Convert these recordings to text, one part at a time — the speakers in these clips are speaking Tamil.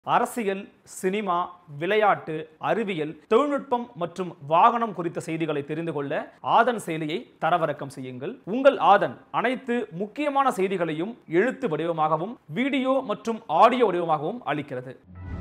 அரசியல் சினிமா விளையாட்டு அறிவியல் தொழில்நுட்பம் மற்றும் வாகனம் குறித்த செய்திகளை தெரிந்து கொள்ள ஆதன் செயலியை தரவிறக்கம் செய்யுங்கள் உங்கள் ஆதன் அனைத்து முக்கியமான செய்திகளையும் எழுத்து வடிவமாகவும் வீடியோ மற்றும் ஆடியோ வடிவமாகவும் அளிக்கிறது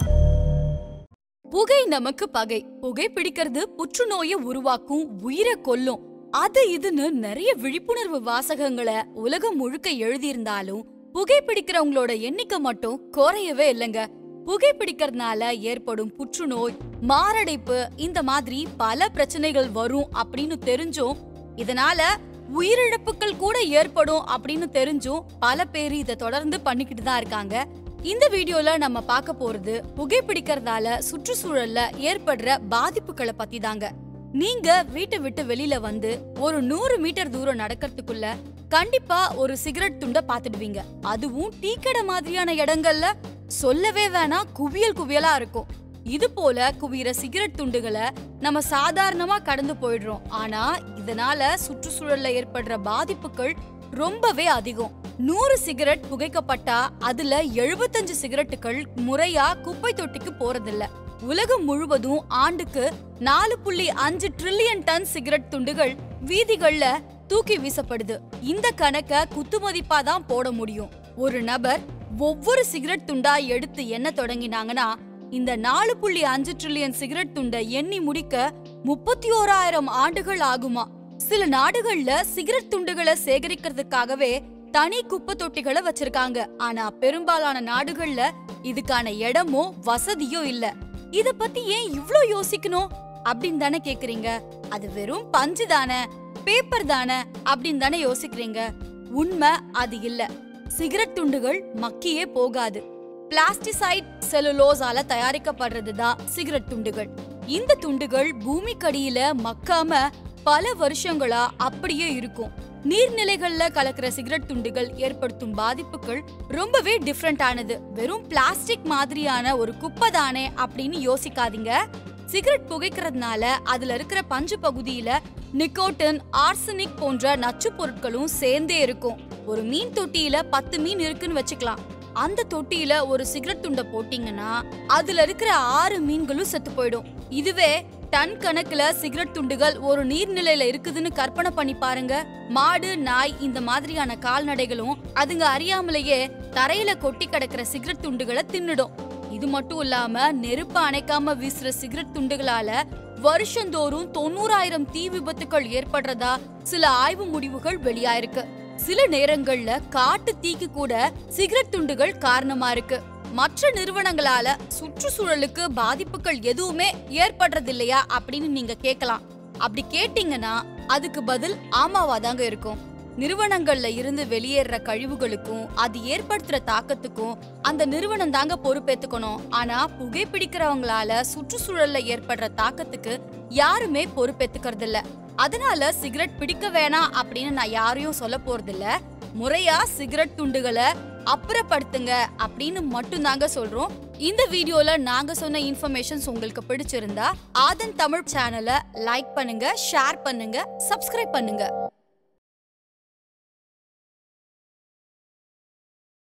புகை நமக்கு பகை புகை பிடிக்கிறது புற்றுநோயை உருவாக்கும் உயிரை கொல்லும் அது இதுன்னு நிறைய விழிப்புணர்வு வாசகங்களை உலகம் முழுக்க எழுதியிருந்தாலும் புகை பிடிக்கிறவங்களோட எண்ணிக்கை மட்டும் குறையவே இல்லைங்க புகை பிடிக்கிறதுனால ஏற்படும் புற்றுநோய் மாரடைப்பு இந்த மாதிரி பல பிரச்சனைகள் வரும் அப்படின்னு தெரிஞ்சும் இதனால உயிரிழப்புகள் கூட ஏற்படும் அப்படின்னு தெரிஞ்சும் பல பேர் இதை தொடர்ந்து பண்ணிக்கிட்டு தான் இருக்காங்க இந்த வீடியோல நம்ம பார்க்க போறது புகைப்பிடிக்கிறதால சுற்றுச்சூழல்ல ஏற்படுற பாதிப்புகளை பத்தி தாங்க நீங்க வீட்டை விட்டு வெளியில வந்து ஒரு நூறு மீட்டர் தூரம் நடக்கிறதுக்குள்ள கண்டிப்பா ஒரு சிகரெட் துண்ட பாத்துடுவீங்க அதுவும் டீ கடை மாதிரியான இடங்கள்ல சொல்லவே வேணாம் குவியல் குவியலா இருக்கும் இது போல குவியற சிகரெட் துண்டுகளை நம்ம சாதாரணமா கடந்து போயிடுறோம் ஆனா இதனால சுற்றுச்சூழல்ல ஏற்படுற பாதிப்புகள் ரொம்பவே அதிகம் நூறு சிகரெட் புகைக்கப்பட்டா அதுல எழுபத்தஞ்சு சிகரெட்டுகள் முறையா குப்பை தொட்டிக்கு போறதில்ல உலகம் முழுவதும் ஆண்டுக்கு நாலு புள்ளி அஞ்சு ட்ரில்லியன் டன் சிகரெட் துண்டுகள் வீதிகள்ல தூக்கி வீசப்படுது இந்த கணக்க குத்துமதிப்பா தான் போட முடியும் ஒரு நபர் ஒவ்வொரு சிகரெட் துண்டா எடுத்து எண்ண தொடங்கினாங்கன்னா இந்த நாலு புள்ளி அஞ்சு ட்ரில்லியன் சிகரெட் துண்டை எண்ணி முடிக்க முப்பத்தி ஓராயிரம் ஆண்டுகள் ஆகுமா சில நாடுகள்ல சிகரெட் துண்டுகளை சேகரிக்கிறதுக்காகவே தனி குப்பை தொட்டிகளை வச்சிருக்காங்க ஆனா பெரும்பாலான நாடுகள்ல இதுக்கான இடமோ வசதியோ இல்ல இத பத்தி ஏன் இவ்ளோ யோசிக்கணும் அப்படின்னு தானே கேக்குறீங்க அது வெறும் பஞ்சு தானே பேப்பர் தானே அப்படின்னு தானே யோசிக்கிறீங்க உண்மை அது இல்ல சிகரெட் துண்டுகள் மக்கியே போகாது பிளாஸ்டிசைட் செலுலோஸால தயாரிக்கப்படுறது தான் சிகரெட் துண்டுகள் இந்த துண்டுகள் பூமிக்கடியில மக்காம பல வருஷங்களா அப்படியே இருக்கும் நீர்நிலைகள்ல கலக்கிற சிகரெட் துண்டுகள் ஏற்படுத்தும் பாதிப்புகள் ரொம்பவே டிஃப்ரெண்ட் ஆனது வெறும் பிளாஸ்டிக் மாதிரியான ஒரு குப்பை தானே அப்படின்னு யோசிக்காதீங்க சிகரெட் புகைக்கிறதுனால அதுல இருக்கிற பஞ்சு பகுதியில நிக்கோட்டின் ஆர்சனிக் போன்ற நச்சு பொருட்களும் சேர்ந்தே இருக்கும் ஒரு மீன் தொட்டியில பத்து மீன் இருக்குன்னு வச்சுக்கலாம் அந்த தொட்டியில ஒரு சிகரெட் துண்டை போட்டீங்கன்னா அதுல இருக்கிற ஆறு மீன்களும் செத்து போயிடும் இதுவே டன் கணக்குல சிகரெட் துண்டுகள் ஒரு நீர்நிலையில இருக்குதுன்னு கற்பனை பண்ணி பாருங்க மாடு நாய் இந்த மாதிரியான கால்நடைகளும் அதுங்க அறியாமலேயே தரையில கொட்டி கிடக்கிற சிகரெட் துண்டுகளை தின்னுடும் இது மட்டும் இல்லாம நெருப்பு அணைக்காம வீசுற சிகரெட் துண்டுகளால வருஷந்தோறும் தொண்ணூறாயிரம் தீ விபத்துகள் ஏற்படுறதா சில ஆய்வு முடிவுகள் வெளியாயிருக்கு சில நேரங்கள்ல காட்டு தீக்கு கூட சிகரெட் துண்டுகள் காரணமா இருக்கு மற்ற நிறுவனங்களால சுற்றுச்சூழலுக்கு பாதிப்புகள் எதுவுமே ஏற்படுறதில்லையா அப்படின்னு நீங்க கேட்கலாம் அப்படி கேட்டீங்கன்னா அதுக்கு பதில் ஆமாவா தாங்க இருக்கும் நிறுவனங்கள்ல இருந்து வெளியேற கழிவுகளுக்கும் அது ஏற்படுத்துற தாக்கத்துக்கும் அந்த நிறுவனம் தாங்க பொறுப்பேத்துக்கணும் ஆனா புகைப்பிடிக்கிறவங்களால சுற்றுச்சூழல்ல ஏற்படுற தாக்கத்துக்கு யாருமே பொறுப்பேத்துக்கிறது இல்ல அதனால சிகரெட் பிடிக்க வேணாம் அப்படின்னு நான் யாரையும் சொல்ல போறதில்ல முறையா சிகரெட் துண்டுகளை அப்புறப்படுத்துங்க அப்படின்னு மட்டும்தாங்க சொல்றோம் இந்த வீடியோல நாங்க சொன்ன இன்ஃபர்மேஷன்ஸ் உங்களுக்கு பிடிச்சிருந்தா ஆதன் தமிழ் சேனலை லைக் பண்ணுங்க ஷேர் பண்ணுங்க சப்ஸ்கிரைப் பண்ணுங்க